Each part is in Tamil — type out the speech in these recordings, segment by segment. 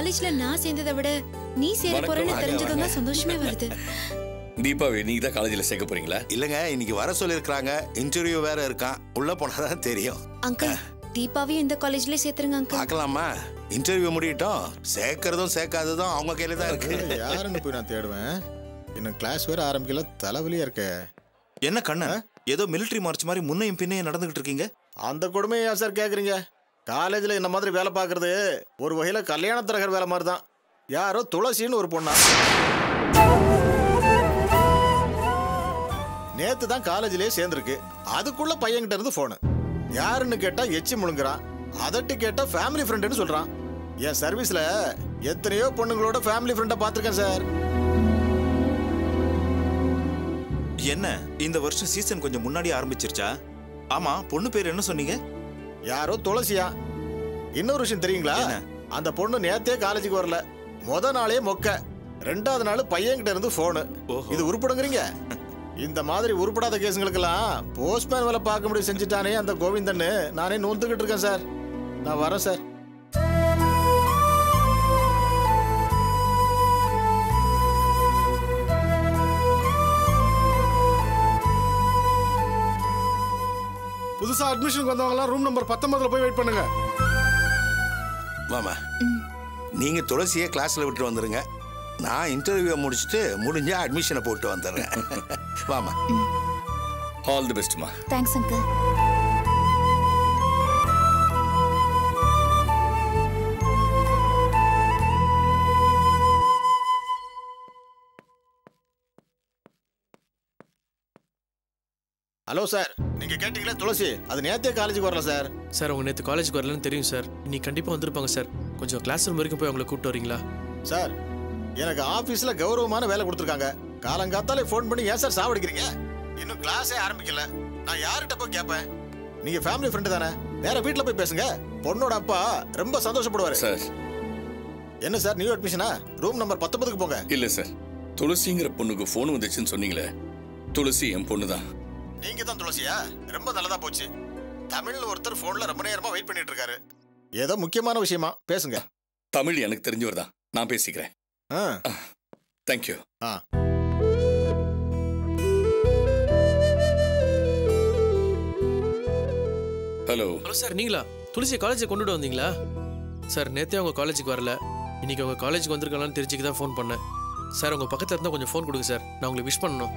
காலேஜ்ல நான் சேர்ந்ததை விட நீ சேர வணக்கம், போறேன்னு வாங்க, தெரிஞ்சதும் தான் வாங்க. சந்தோஷமே வருது தீபாவை நீங்க தான் காலேஜில் சேர்க்க போறீங்களா இல்லைங்க இன்னைக்கு வர சொல்லியிருக்கிறாங்க இன்டர்வியூ வேற இருக்கான் உள்ள போனாதான் தெரியும் அங்கிள் தீபாவையும் இந்த காலேஜ்லயே சேர்த்துருங்க அங்கிள் பார்க்கலாமா இன்டர்வியூ முடியட்டும் சேர்க்கறதும் சேர்க்காததும் அவங்க கையில தான் இருக்கு யாருன்னு போய் நான் தேடுவேன் இன்னும் கிளாஸ் வேற ஆரம்பிக்கல தலைவலியா இருக்க என்ன கண்ணன் ஏதோ மிலிட்டரி மார்ச் மாதிரி முன்னையும் பின்னையும் நடந்துகிட்டு இருக்கீங்க அந்த கொடுமையை ஏன் சார் கேக்குறீங்க காலேஜ்ல இந்த மாதிரி வேலை பார்க்கறது ஒரு வகையில கல்யாண தரகர் வேலை மாதிரி தான் யாரோ துளசின்னு ஒரு பொண்ணா நேத்து தான் காலேஜ்லயே சேர்ந்திருக்கு அதுக்குள்ள பையன்கிட்ட இருந்து போனு யாருன்னு கேட்டா எச்சி முழுங்குறான் அதட்டு கேட்டா ஃபேமிலி ஃப்ரெண்டுன்னு சொல்றான் என் சர்வீஸ்ல எத்தனையோ பொண்ணுங்களோட ஃபேமிலி ஃப்ரெண்டை பார்த்திருக்கேன் சார் என்ன இந்த வருஷம் சீசன் கொஞ்சம் முன்னாடி ஆரம்பிச்சிருச்சா ஆமா பொண்ணு பேர் என்ன சொன்னீங்க யாரோ துளசியா இன்னொரு விஷயம் தெரியுங்களா என்ன? அந்த பொண்ணு நேத்தே காலேஜுக்கு வரல முத நாளே மொக்க ரெண்டாவது நாள் பையன்கிட்ட இருந்து போனு ஓஹோ. இது உருப்படுங்கிறீங்க இந்த மாதிரி உருப்படாத கேஸுங்களுக்கெல்லாம் போஸ்ட்மேன் வேலை பார்க்க முடியும் செஞ்சுட்டானே அந்த கோவிந்தன்னு நானே நூந்துக்கிட்டு இருக்கேன் சார் நான் வரேன் சார் புதுசா அட்மிஷனுக்கு வந்தவங்கலாம் ரூம் நம்பர் பத்தொன்பதுல போய் வெயிட் பண்ணுங்க மாமா நீங்க துளசியை கிளாஸ்ல விட்டு வந்துருங்க நான் இன்டர்வியூ முடிச்சுட்டு முடிஞ்சா அட்மிஷனை போட்டு வந்துடுறேன் வாமா ஆல் தி பெஸ்ட்மா தேங்க்ஸ் அங்கிள் ஹலோ சார் நீங்க கேட்டீங்களே துளசி அது நேத்தே காலேஜுக்கு வரல சார் சார் அவங்க நேற்று காலேஜுக்கு வரலன்னு தெரியும் சார் இன்னைக்கு கண்டிப்பாக வந்திருப்பாங்க சார் கொஞ்சம் கிளாஸ் ரூம் வரைக்கும் போய் அவங்களை கூப்பிட்டு வரீங்களா சார் எனக்கு ஆபீஸ்ல கௌரவமான வேலை கொடுத்துருக்காங்க காலங்காத்தாலே ஃபோன் பண்ணி ஏன் சார் சாவடிக்கிறீங்க இன்னும் கிளாஸே ஆரம்பிக்கல நான் யார்கிட்ட போய் கேட்பேன் நீங்க ஃபேமிலி ஃப்ரெண்டு தானே வேற வீட்ல போய் பேசுங்க பொண்ணோட அப்பா ரொம்ப சந்தோஷப்படுவாரு சார் என்ன சார் நியூ அட்மிஷனா ரூம் நம்பர் பத்தொன்பதுக்கு போங்க இல்ல சார் துளசிங்கிற பொண்ணுக்கு ஃபோன் வந்துச்சுன்னு சொன்னீங்களே துளசி என் பொண்ணு தான் நீங்க தான் துளசியா ரொம்ப நல்லதா போச்சு தமிழ்ல ஒருத்தர் போன்ல ரொம்ப நேரமா வெயிட் பண்ணிட்டு இருக்காரு ஏதோ முக்கியமான விஷயமா பேசுங்க தமிழ் எனக்கு தெரிஞ்சவர் தான் நான் பேசிக்கிறேன் ஆ தேங்க்யூ ஆ ஹலோ ஹலோ சார் நீங்களா துளசி காலேஜை கொண்டுட்டு வந்தீங்களா சார் நேற்றே அவங்க காலேஜுக்கு வரல இன்னைக்கு அவங்க காலேஜுக்கு வந்திருக்காங்களான்னு தெரிஞ்சுக்க தான் ஃபோன் பண்ணேன் சார் உங்கள் பக்கத்தில் இருந்தால் கொஞ்சம் ஃபோன் கொடுங்க சார் நான் உங்களுக்கு விஷ் பண்ணணும்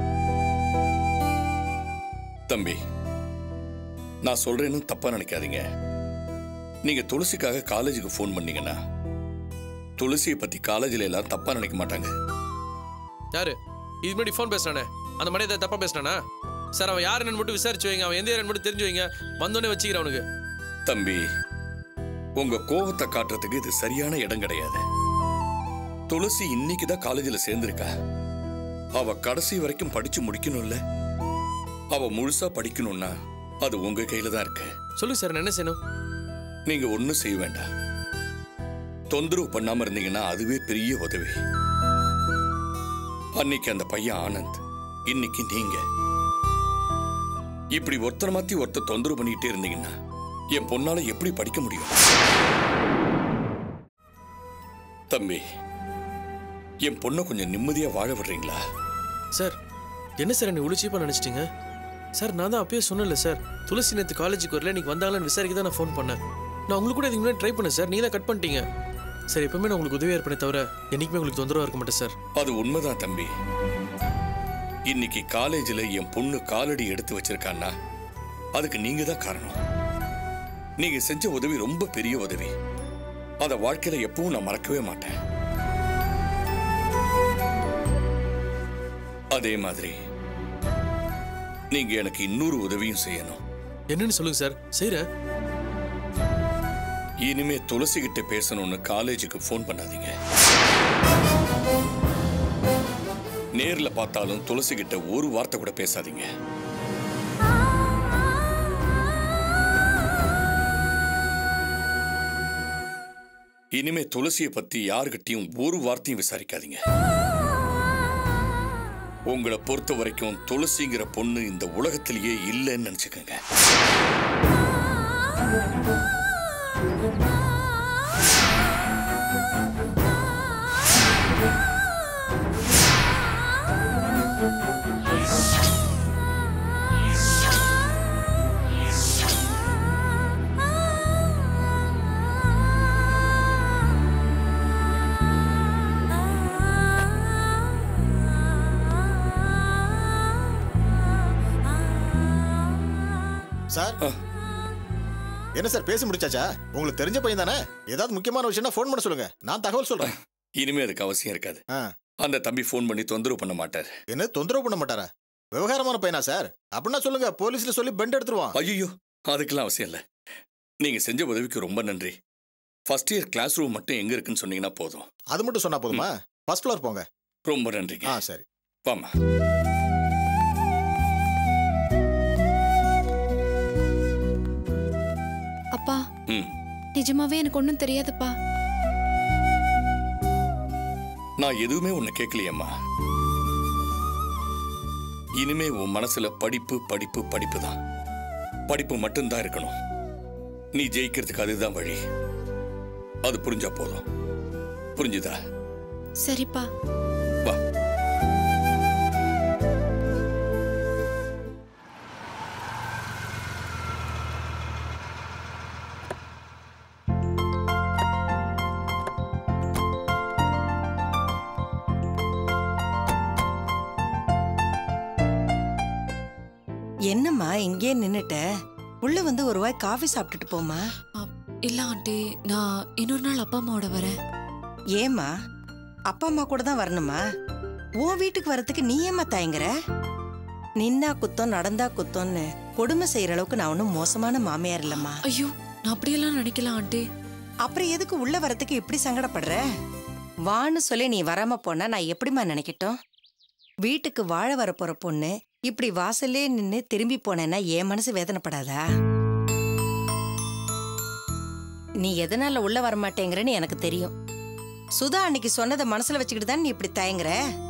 தம்பி நான் சொல்றேன்னு தப்பா நினைக்காதீங்க நீங்க துளசிக்காக காலேஜுக்கு ஃபோன் பண்ணீங்கன்னா துளசியை பத்தி காலேஜில் எல்லாரும் தப்பா நினைக்க மாட்டாங்க யாரு இது முன்னாடி ஃபோன் பேசுனானே அந்த மாதிரி ஏதாவது தப்பாக பேசினானா சார் அவன் யார் என்னன்னு மட்டும் விசாரிச்சு வைங்க அவன் எந்த ஏரியான்னு மட்டும் தெரிஞ்சு வைங்க வந்தோடனே வச்சுக்கிறேன் அவனுக்கு தம்பி உங்க கோவத்தை காட்டுறதுக்கு இது சரியான இடம் கிடையாது துளசி இன்னைக்கு தான் காலேஜில் சேர்ந்திருக்கா அவ கடைசி வரைக்கும் படிச்சு முடிக்கணும்ல அவ முழுசா படிக்கணும்னா அது உங்க கையில தான் இருக்கு சொல்லுங்க சார் நான் என்ன செய்யணும் நீங்க ஒண்ணும் செய்ய வேண்டாம் தொந்தரவு பண்ணாம இருந்தீங்கன்னா அதுவே பெரிய உதவி அன்னைக்கு அந்த பையன் ஆனந்த் இன்னைக்கு நீங்க இப்படி ஒருத்தர் மாத்தி ஒருத்தர் தொந்தரவு பண்ணிக்கிட்டே இருந்தீங்கன்னா என் பொண்ணால எப்படி படிக்க முடியும் தம்பி என் பொண்ணை கொஞ்சம் நிம்மதியா வாழ விடுறீங்களா சார் என்ன சார் என்னை இவ்வளோ சீப்பாக நினச்சிட்டீங்க சார் நான் தான் அப்பயே சொன்னேன்ல சார் துளசி நேற்று காலேஜுக்கு வரல இன்னைக்கு வந்தாங்களான்னு விசாரிக்க தான் நான் ஃபோன் பண்ணேன் நான் உங்களுக்கு கூட இதுக்கு முன்னாடி ட்ரை பண்ணேன் சார் நீங்கள் தான் கட் பண்ணிட்டீங்க சார் எப்பவுமே நான் உங்களுக்கு உதவியாக இருப்பேனே தவிர என்றைக்குமே உங்களுக்கு தொந்தரவாக இருக்க மாட்டேன் சார் அது உண்மைதான் தம்பி இன்னைக்கு காலேஜில் என் பொண்ணு காலடி எடுத்து வச்சிருக்கான்னா அதுக்கு நீங்க தான் காரணம் நீங்க செஞ்ச உதவி ரொம்ப பெரிய உதவி அத வாழ்க்கையில எப்பவும் நான் மறக்கவே மாட்டேன் அதே மாதிரி நீங்க எனக்கு இன்னொரு உதவியும் செய்யணும் என்னன்னு சொல்லுங்க சார் செய்கிறேன் இனிமே துளசி கிட்ட பேசணும்னு காலேஜுக்கு ஃபோன் பண்ணாதீங்க நேர்ல பார்த்தாலும் துளசி கிட்ட ஒரு வார்த்தை கூட பேசாதீங்க இனிமே துளசியை பத்தி யாருகிட்டயும் ஒரு வார்த்தையும் விசாரிக்காதீங்க உங்களை பொறுத்த வரைக்கும் துளசிங்கிற பொண்ணு இந்த உலகத்திலேயே இல்லைன்னு நினைச்சுக்கோங்க ஆ சார் என்ன சார் பேசி முடிச்சாச்சா உங்களுக்கு தெரிஞ்ச பையன் தானே ஏதாவது முக்கியமான விஷயம்னா ஃபோன் பண்ண சொல்லுங்க நான் தகவல் சொல்றேன் இனிமே அதுக்கு அவசியம் இருக்காது ஆ. அந்த தம்பி ஃபோன் பண்ணி தொந்தரவு பண்ண மாட்டார் என்ன தொந்தரவு பண்ண மாட்டாரா விவகாரமான பையனா சார் அப்படின்னா சொல்லுங்க போலீஸ்ல சொல்லி பெண்ட் எடுத்துருவான் ஐயோ அதுக்கெல்லாம் அவசியம் இல்லை நீங்க செஞ்ச உதவிக்கு ரொம்ப நன்றி ஃபர்ஸ்ட் இயர் கிளாஸ் ரூம் மட்டும் எங்க இருக்குன்னு சொன்னீங்கன்னா போதும் அது மட்டும் சொன்னா போதுமா ஃபர்ஸ்ட் ஃப்ளோர் போங்க ரொம்ப நன்றிங்க ஆ சரி வாமா அப்பா ம் நிஜமாவே எனக்கு ஒன்றும் தெரியாதுப்பா நான் எதுவுமே உன்னை கேட்கலையம்மா இனிமே உன் மனசுல படிப்பு படிப்பு படிப்பு தான் படிப்பு மட்டும்தான் இருக்கணும் நீ ஜெயிக்கிறதுக்கு அதுதான் வழி அது புரிஞ்சா போதும் புரிஞ்சுதா சரிப்பா வா என்னம்மா இங்கேயே நின்னுட்ட உள்ள வந்து ஒரு வாய் காஃபி சாப்பிட்டுட்டு போமா இல்ல ஆண்டி நான் இன்னொரு நாள் அப்பா அம்மாவோட வரேன் ஏம்மா அப்பா அம்மா கூட தான் வரணுமா உன் வீட்டுக்கு வரதுக்கு நீ ஏம்மா தயங்குற நின்னா குத்தம் நடந்தா குத்தம்னு கொடுமை செய்யற அளவுக்கு நான் ஒன்றும் மோசமான மாமியார் இல்லம்மா ஐயோ நான் அப்படியெல்லாம் நினைக்கல ஆண்டி அப்புறம் எதுக்கு உள்ள வரதுக்கு இப்படி சங்கடப்படுற வான்னு சொல்லி நீ வராம போனா நான் எப்படிம்மா நினைக்கட்டும் வீட்டுக்கு வாழ வரப்போற பொண்ணு இப்படி வாசல்லே நின்னு திரும்பி போனேன்னா என் மனசு வேதனைப்படாதா நீ எதனால உள்ள வர மாட்டேங்கிறன்னு எனக்கு தெரியும் சுதா அன்னைக்கு சொன்னதை மனசுல வச்சுக்கிட்டு தான் நீ இப்படி தயங்குற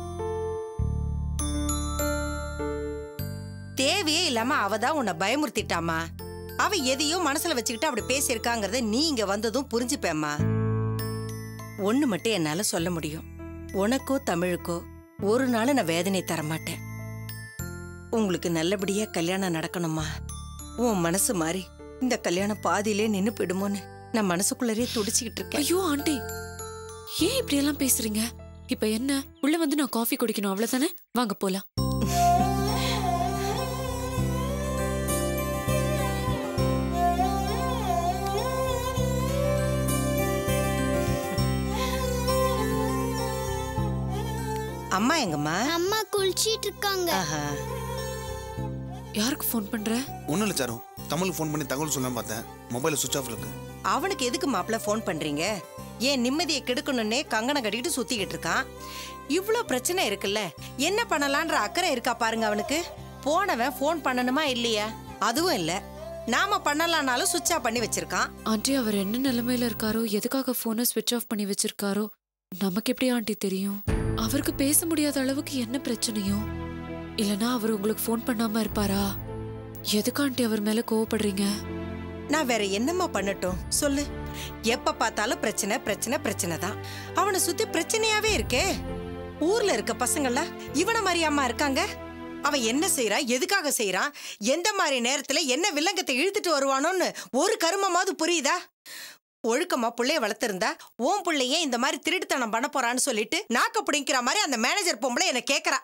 தேவையே இல்லாம அவ தான் உன்னை பயமுறுத்திட்டாமா அவ எதையோ மனசுல வச்சுக்கிட்டு அப்படி பேசியிருக்காங்கிறத நீ இங்க வந்ததும் புரிஞ்சுப்பேம்மா ஒண்ணு மட்டும் என்னால சொல்ல முடியும் உனக்கோ தமிழுக்கோ ஒரு நாள் நான் வேதனை தர மாட்டேன் உங்களுக்கு நல்லபடியா கல்யாணம் நடக்கணுமா உன் மனசு மாறி இந்த கல்யாணம் பாதியிலே நின்னு போயிடுமோன்னு நான் மனசுக்குள்ளரே துடிச்சுக்கிட்டு இருக்கேன் ஐயோ ஆண்டி ஏன் இப்படி எல்லாம் பேசுறீங்க இப்ப என்ன உள்ள வந்து நான் காஃபி குடிக்கணும் அவ்வளவுதானே வாங்க போலாம் அம்மா எங்கம்மா அம்மா குளிச்சிட்டு இருக்காங்க ஆஹா யாருக்கு ஃபோன் பண்ற ஒன்றும் இல்லை சாரு தமிழுக்கு ஃபோன் பண்ணி தகவல் சொல்லலாம்னு பார்த்தேன் மொபைலில் சுவிச் ஆஃப் இருக்கு அவனுக்கு எதுக்கு மாப்பிள்ள ஃபோன் பண்றீங்க ஏன் நிம்மதியை கெடுக்கணும்னே கங்கணம் கட்டிக்கிட்டு சுத்திக்கிட்டு இருக்கான் இவ்ளோ பிரச்சனை இருக்குல்ல என்ன பண்ணலான்ற அக்கறை இருக்கா பாருங்க அவனுக்கு போனவன் ஃபோன் பண்ணணுமா இல்லையா அதுவும் இல்ல நாம பண்ணலாம்னாலும் சுவிட்ச் ஆஃப் பண்ணி வச்சிருக்கான் ஆண்டி அவர் என்ன நிலைமையில இருக்காரோ எதுக்காக போனை ஸ்விட்ச் ஆஃப் பண்ணி வச்சிருக்காரோ நமக்கு எப்படி ஆண்டி தெரியும் அவருக்கு பேச முடியாத அளவுக்கு என்ன பிரச்சனையோ இல்லனா அவர் உங்களுக்கு ஃபோன் பண்ணாம இருப்பாரா எதுக்கு ஆண்டி அவர் மேல கோவப்படுறீங்க நான் வேற என்னம்மா பண்ணட்டும் சொல்லு எப்ப பார்த்தாலும் பிரச்சனை பிரச்சனை பிரச்சனை தான் அவனை சுத்தி பிரச்சனையாவே இருக்கே ஊர்ல இருக்க பசங்கள்லாம் இவன மாதிரியாம்மா இருக்காங்க அவன் என்ன செய்றான் எதுக்காக செய்றான் எந்த மாதிரி நேரத்துல என்ன வில்லங்கத்தை இழுத்துட்டு வருவானோன்னு ஒரு கருமமாவது புரியுதா ஒழுக்கமா புள்ளைய வளர்த்திருந்தா ஓம் புள்ளைய இந்த மாதிரி திருட்டுத்தனம் பண்ண போறான்னு சொல்லிட்டு நாக்க பிடிக்கிற மாதிரி அந்த மேனேஜர் பொம்பளை என்ன கேக்குறா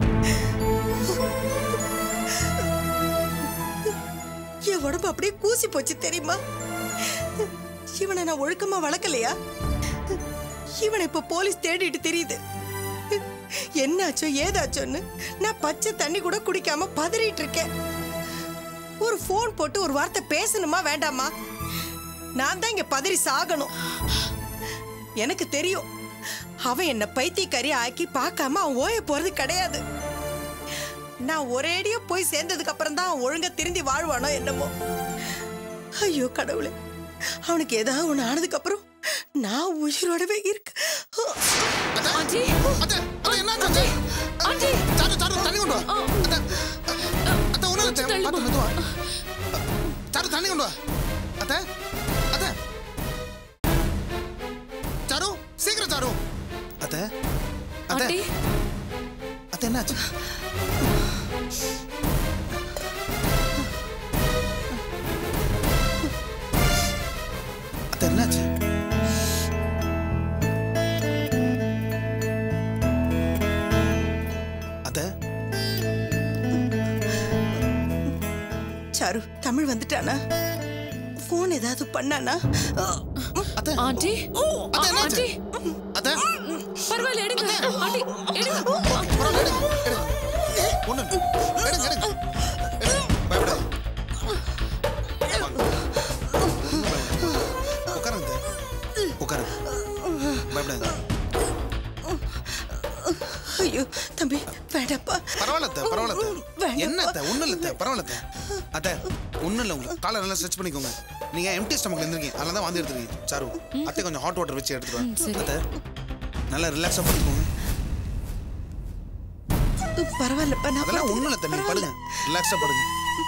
என் உடம்பு அப்படியே கூசி போச்சு தெரியுமா இவனை நான் ஒழுக்கமா வளர்க்கலையா இவனை இப்ப போலீஸ் தேடிட்டு தெரியுது என்னாச்சோ ஏதாச்சோன்னு நான் பச்சை தண்ணி கூட குடிக்காம பதறிட்டு இருக்கேன் ஒரு ஃபோன் போட்டு ஒரு வார்த்தை பேசணுமா வேண்டாமா நான் தான் இங்க பதறி சாகணும் எனக்கு தெரியும் அவன் என்ன பைத்தியக்காரி ஆக்கி பார்க்காம அவன் ஓய போறது கிடையாது நான் ஒரேடியா போய் சேர்ந்ததுக்கு அப்புறம் தான் அவன் ஒழுங்கா திருந்தி வாழ்வானோ என்னமோ ஐயோ கடவுளே அவனுக்கு ஏதாவது ஒண்ணு ஆனதுக்கு அப்புறம் நான் உயிரோடவே இருக்கு ஆண்டி அத்தை அத்தை என்ன ஆச்சு ஆண்டி சாரு சாரு தண்ணி கொண்டு வா அத்தை அத்தை ஒன்றும் இல்லை தள்ளுமா. பார்த்து மெதுவா சாரு தண்ணி கொண்டு வா அத்தை அத்தை சாரு சீக்கிரம் சாரு அத்தை அத்தை ஆண்டி அத்தை என்னாச்சு சாரு தமிழ் வந்துட்டானா ஃபோன் ஏதாவது பண்ணானா அத்தை ஆண்டி அத்தை, என்னாச்சு? ஆண்டி அத்தை பரவாயில்ல எடுங்க ஆண்டி எடுங்க ஒண்ணு எடுங்க எடுங்க எடுங்க. பயப்படாத உட்காருங்க அத்தை. உட்காருங்க பயப்படாத ஐயோ தம்பி வேண்டாப்பா பரவாயில்ல அத்தை பரவாயில்ல அத்தை வேண்டாப்பா. என்ன அத்தை ஒண்ணும் இல்ல அத்தை பரவாயில்ல அத்தை அத்தை ஒண்ணும் இல்ல உங்களுக்கு காலை நல்லா ஸ்ட்ரெச் பண்ணிக்கோங்க நீங்க எம்டி ஸ்டமக்ல இருந்திருக்கீங்க அதனால தான் வந்து எடுத்துருக்கீங்க சாரு அத்தை கொஞ்சம் ஹாட் வாட்டர் வச்சு எடுத்துட்டு ம், சரி. வாங்க அத்தை நல்லா ரிலாக்ஸா பண்ணிக்கோங்க பரவாயில்லப்பா நான் அதெல்லாம் ஒண்ணும் இல்ல அத்தை நீங்க படுங்க ரிலாக்ஸா படுங்க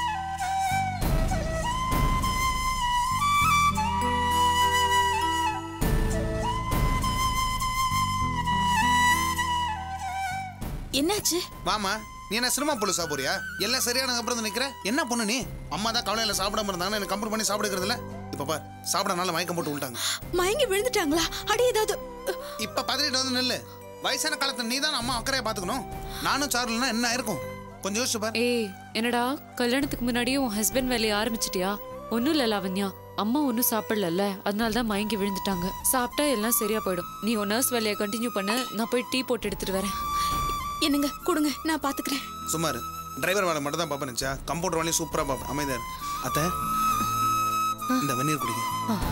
என்னாச்சு வாமா நீ என்ன சினிமா போலீஸா போறியா எல்லாம் சரியானதுக்கு அப்புறம் வந்து நிக்கிற என்ன பொண்ணு நீ அம்மா தான் கவலையில சாப்பிடாம இருந்தாங்க எனக்கு கம்பெனி பண்ணி சாப்பிடுறது இல்ல இப்ப பார் சாப்பிடனால மயக்கம் போட்டு விட்டாங்க மயங்கி விழுந்துட்டாங்களா அடி ஏதாவது இப்ப பதறிட்டு வந்து நில்லு வயசான காலத்துல நீ தான் அம்மா அக்கறையா பாத்துக்கணும் நானும் சார்லனா என்ன ஆயிருக்கும் கொஞ்சம் யோசிச்சு பார் ஏய் என்னடா கல்யாணத்துக்கு முன்னாடியே உன் ஹஸ்பண்ட் வேலையை ஆரம்பிச்சிட்டியா ஒன்றும் இல்லை லாவண்யா அம்மா ஒன்றும் சாப்பிடல அதனால தான் மயங்கி விழுந்துட்டாங்க சாப்பிட்டா எல்லாம் சரியா போயிடும் நீ உன் நர்ஸ் வேலையை கண்டினியூ பண்ணு நான் போய் டீ போட்டு எடுத்துட்டு வரேன் என்னங்க கொடுங்க நான் பாத்துக்கிறேன் சுமார் டிரைவர் வேலை மட்டும் தான் பாப்பேன் நினைச்சா கம்ப்யூட்டர் வேலையும் சூப்பரா பாப்பேன் அமைதியார் அத்தை இந்த வெந்நீர் குடிங்க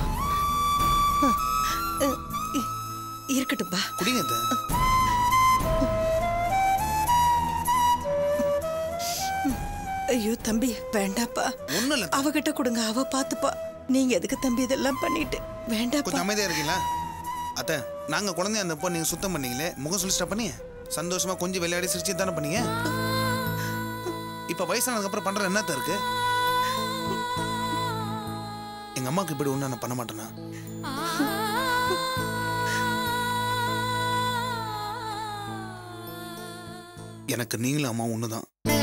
இருக்கட்டும்பா குடிங்க அத்தை ஐயோ தம்பி வேண்டாப்பா ஒண்ணும் இல்ல அத்தை. அவகிட்ட கொடுங்க அவ பாத்துப்பா நீங்க எதுக்கு தம்பி இதெல்லாம் பண்ணிட்டு வேண்டாப்பா கொஞ்சம் அமைதியா இருக்கீங்களா அத்தை நாங்க குழந்தையா இருந்தப்போ நீங்க சுத்தம் பண்ணீங்களே முகம் சுழிச்சிட்டா பண்ணீங்க சந்தோஷமா கொஞ்சம் விளையாடி சிரிச்சு தானே பண்ணீங்க இப்ப வயசானதுக்கு அப்புறம் பண்ற என்னத்த இருக்கு எங்க அம்மாக்கு இப்படி ஒண்ணு நான் பண்ண மாட்டேனா எனக்கு நீங்களும் அம்மா ஒண்ணுதான்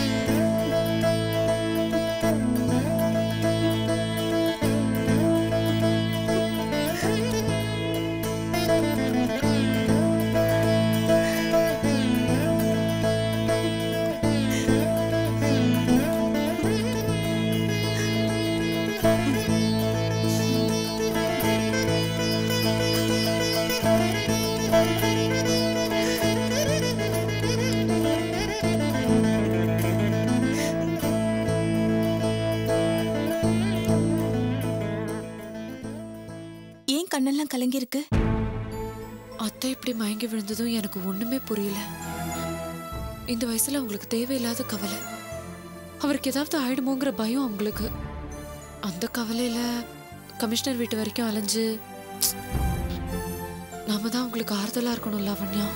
ஏன் கண்ணெல்லாம் கலங்கி இருக்கு அத்தை இப்படி மயங்கி விழுந்ததும் எனக்கு ஒண்ணுமே புரியல இந்த வயசுல அவங்களுக்கு தேவையில்லாத கவலை அவருக்கு ஏதாவது ஆயிடுமோங்கிற பயம் அவங்களுக்கு அந்த கவலையில கமிஷனர் வீட்டு வரைக்கும் அலைஞ்சு நாம தான் அவங்களுக்கு ஆறுதலா இருக்கணும் லாவண்யா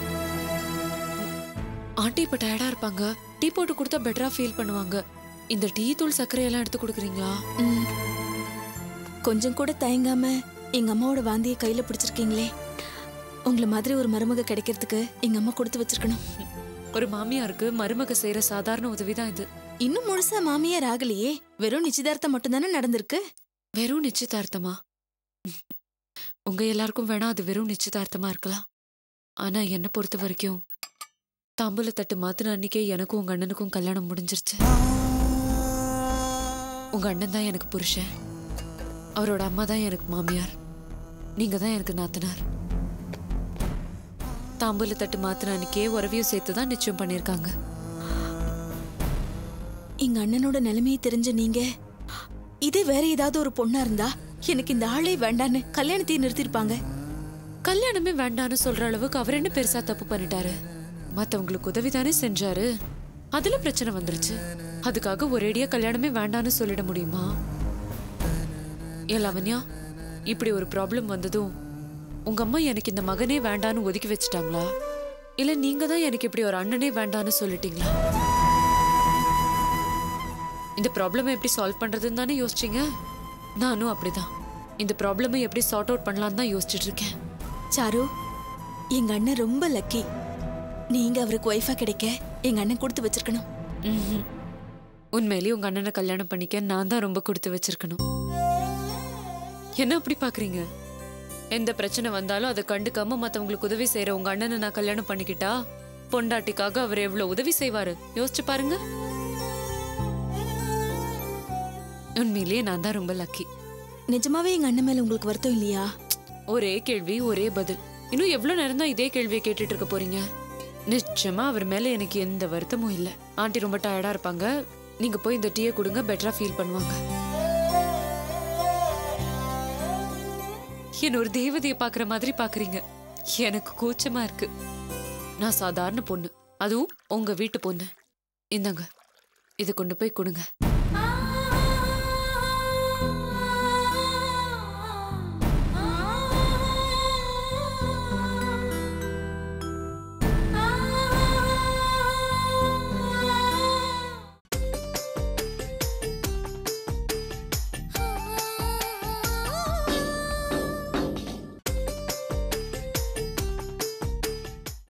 ஆண்டி இப்ப டயர்டா இருப்பாங்க டீ போட்டு கொடுத்தா பெட்டரா ஃபீல் பண்ணுவாங்க இந்த டீ தூள் சர்க்கரை எல்லாம் எடுத்து கொடுக்குறீங்களா ம். கொஞ்சம் கூட தயங்காம எங்க அம்மாவோட வாந்தியை கையில பிடிச்சிருக்கீங்களே உங்களை மாதிரி ஒரு மருமக கிடைக்கிறதுக்கு எங்க அம்மா கொடுத்து வச்சிருக்கணும் ஒரு மாமியாருக்கு மருமக செய்யற சாதாரண உதவிதான் இது இன்னும் முழுசா மாமியார் ஆகலையே வெறும் நிச்சயதார்த்தம் மட்டும்தானே நடந்திருக்கு வெறும் நிச்சயதார்த்தமா உங்க எல்லாருக்கும் வேணா அது வெறும் நிச்சயதார்த்தமா இருக்கலாம் ஆனா என்னை பொறுத்த வரைக்கும் தாம்பூல தட்டு மாத்தின அன்னைக்கே எனக்கும் உங்க அண்ணனுக்கும் கல்யாணம் முடிஞ்சிருச்சு உங்க அண்ணன் தான் எனக்கு புருஷன் அவரோட அம்மா தான் எனக்கு மாமியார் நீங்க தான் எனக்கு நாத்தனார் தாம்பூல தட்டு மாத்தின அன்னைக்கே உறவையும் சேர்த்து தான் நிச்சயம் பண்ணியிருக்காங்க எங்க அண்ணனோட நிலைமையை தெரிஞ்ச நீங்க இதே வேற ஏதாவது ஒரு பொண்ணா இருந்தா எனக்கு இந்த ஆளே வேண்டான்னு கல்யாணத்தையும் நிறுத்திருப்பாங்க கல்யாணமே வேண்டான்னு சொல்ற அளவுக்கு அவர் என்ன பெருசா தப்பு பண்ணிட்டாரு மத்தவங்களுக்கு உதவி தானே செஞ்சாரு அதுல பிரச்சனை வந்துருச்சு அதுக்காக ஒரேடியா கல்யாணமே வேண்டான்னு சொல்லிட முடியுமா ஏன் லாவண்யா இப்படி ஒரு ப்ராப்ளம் வந்ததும் உங்க அம்மா எனக்கு இந்த மகனே வேண்டான்னு ஒதுக்கி வச்சுட்டாங்களா இல்ல நீங்க தான் எனக்கு இப்படி ஒரு அண்ணனே வேண்டான்னு சொல்லிட்டீங்களா இந்த ப்ராப்ளமை எப்படி சால்வ் பண்றதுன்னு தானே யோசிச்சீங்க நானும் அப்படிதான் இந்த ப்ராப்ளமை எப்படி சார்ட் அவுட் பண்ணலாம்னு தான் யோசிச்சுட்டு இருக்கேன் சாரு எங்க அண்ணன் ரொம்ப லக்கி நீங்க அவருக்கு ஒய்ஃபா கிடைக்க எங்க அண்ணன் கொடுத்து வச்சிருக்கணும் ம்ஹும். உண்மையிலேயே உங்க அண்ணனை கல்யாணம் பண்ணிக்க நான் தான் ரொம்ப கொடுத்து வச்சிருக்கணும் என்ன அப்படி பாக்குறீங்க எந்த பிரச்சனை வந்தாலும் அதை கண்டுக்காம மத்தவங்களுக்கு உதவி செய்யற உங்க அண்ணனை நான் கல்யாணம் பண்ணிக்கிட்டா பொண்டாட்டிக்காக அவர் எவ்வளவு உதவி செய்வாரு யோசிச்சு பாருங்க உண்மையிலேயே நான் தான் ரொம்ப லக்கி நிஜமாவே எங்க அண்ணன் மேல உங்களுக்கு வருத்தம் இல்லையா ஒரே கேள்வி ஒரே பதில் இன்னும் எவ்வளவு நேரம் தான் இதே கேள்வியை கேட்டுட்டு இருக்க போறீங்க நிச்சயமா அவர் மேல எனக்கு எந்த வருத்தமும் இல்ல ஆண்டி ரொம்ப டயர்டா இருப்பாங்க நீங்க போய் இந்த டீயை கொடுங்க பெட்டரா ஃபீல் பண்ணுவாங்க என்ன ஒரு தேவதையை பாக்குற மாதிரி பாக்குறீங்க எனக்கு கூச்சமா இருக்கு நான் சாதாரண பொண்ணு அதுவும் உங்க வீட்டு பொண்ணு இந்தாங்க இதை கொண்டு போய் கொடுங்க